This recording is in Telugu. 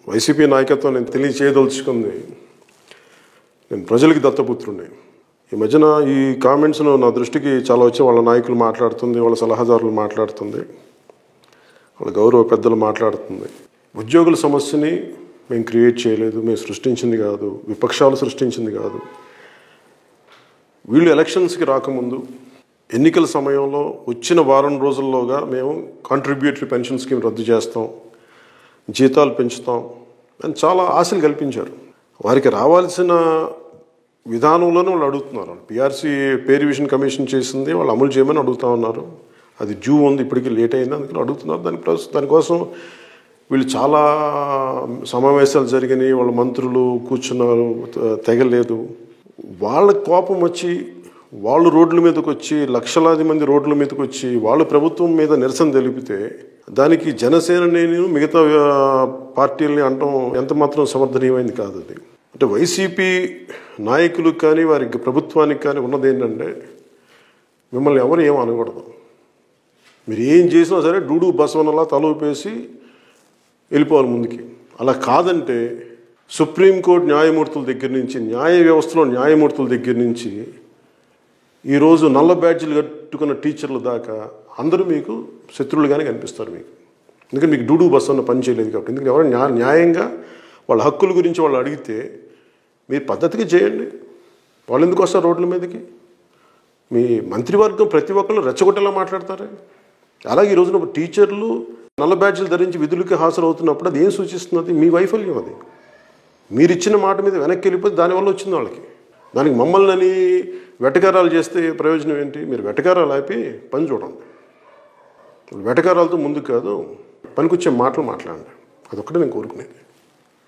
వైసీపీ నాయకత్వం నేను తెలియచేయదలుచుకుంది నేను ప్రజలకి దత్తపుత్రుడిని ఈ మధ్యన ఈ కామెంట్స్ను నా దృష్టికి చాలా వచ్చి వాళ్ళ నాయకులు మాట్లాడుతుంది వాళ్ళ సలహాదారులు మాట్లాడుతుంది వాళ్ళ గౌరవ పెద్దలు మాట్లాడుతుంది ఉద్యోగుల సమస్యని మేము క్రియేట్ చేయలేదు మేము సృష్టించింది కాదు విపక్షాలు సృష్టించింది కాదు వీళ్ళు ఎలక్షన్స్కి రాకముందు ఎన్నికల సమయంలో వచ్చిన వారం రోజుల్లోగా మేము కాంట్రిబ్యూటరీ పెన్షన్ స్కీమ్ రద్దు చేస్తాం జీతాలు పెంచుతాం అని చాలా ఆశలు కల్పించారు వారికి రావాల్సిన విధానంలోనే వాళ్ళు అడుగుతున్నారు పిఆర్సీ పే రివిజన్ కమిషన్ చేసింది వాళ్ళు అమలు చేయమని అడుగుతా ఉన్నారు అది డ్యూ ఉంది ఇప్పటికీ లేట్ అయింది అందుకని అడుగుతున్నారు దాని ప్లస్ దానికోసం వీళ్ళు చాలా సమావేశాలు జరిగినాయి వాళ్ళ మంత్రులు కూర్చున్నారు త- తెగలేదు వాళ్ళ కోపం వచ్చి వాళ్ళు రోడ్ల మీదకి వచ్చి లక్షలాది మంది రోడ్ల మీదకి వచ్చి వాళ్ళు ప్రభుత్వం మీద నిరసన తెలిపితే దానికి జనసేన నేను మిగతా ఆ, పార్టీలని అంటాం ఎంత మాత్రం సమర్థనీయమైంది కాదు అది అంటే వైసీపీ నాయకులకు కానీ వారికి ప్రభుత్వానికి కానీ ఉన్నది ఏంటంటే మిమ్మల్ని ఎవరు ఏం అనకూడదు మీరు ఏం చేసినా సరే డూడు బసవనలా తల ఊపేసి వెళ్ళిపోవాలి ముందుకి అలా కాదంటే సుప్రీంకోర్టు న్యాయమూర్తుల దగ్గర నుంచి న్యాయ వ్యవస్థలో న్యాయమూర్తుల దగ్గర నుంచి ఈరోజు నల్ల బ్యాడ్జీలు కట్టుకున్న టీచర్ల దాకా అందరూ మీకు శత్రువులుగానే కనిపిస్తారు మీకు ఎందుకంటే మీకు డూడు బస్ అన్న పని చేయలేదు కాబట్టి ఎందుకంటే ఎవరు న్యా న్యాయంగా వాళ్ళ హక్కుల గురించి వాళ్ళు అడిగితే మీరు పద్ధతిగా చేయండి వాళ్ళు ఎందుకు వస్తారు రోడ్ల మీదకి మీ మంత్రివర్గం ప్రతి ఒక్కళ్ళు రెచ్చగొట్టేలా మాట్లాడతారే అలాగే ఈ రోజున టీచర్లు నల్ల బ్యాడ్జీలు ధరించి విధులకి హాజరవుతున్నప్పుడు అది ఏం సూచిస్తున్నది మీ వైఫల్యం అది మీరు ఇచ్చిన మాట మీద వెనక్కి వెళ్ళిపోతే దానివల్ల వచ్చింది వాళ్ళకి దానికి మమ్మల్ని అని వెటకారాలు చేస్తే ప్రయోజనం ఏంటి మీరు వెటకారాలు ఆపి పని చూడండి వెటకారాలతో ముందుకు కాదు పనికొచ్చే మాటలు మాట్లాడండి అదొక్కటే నేను కోరుకునేది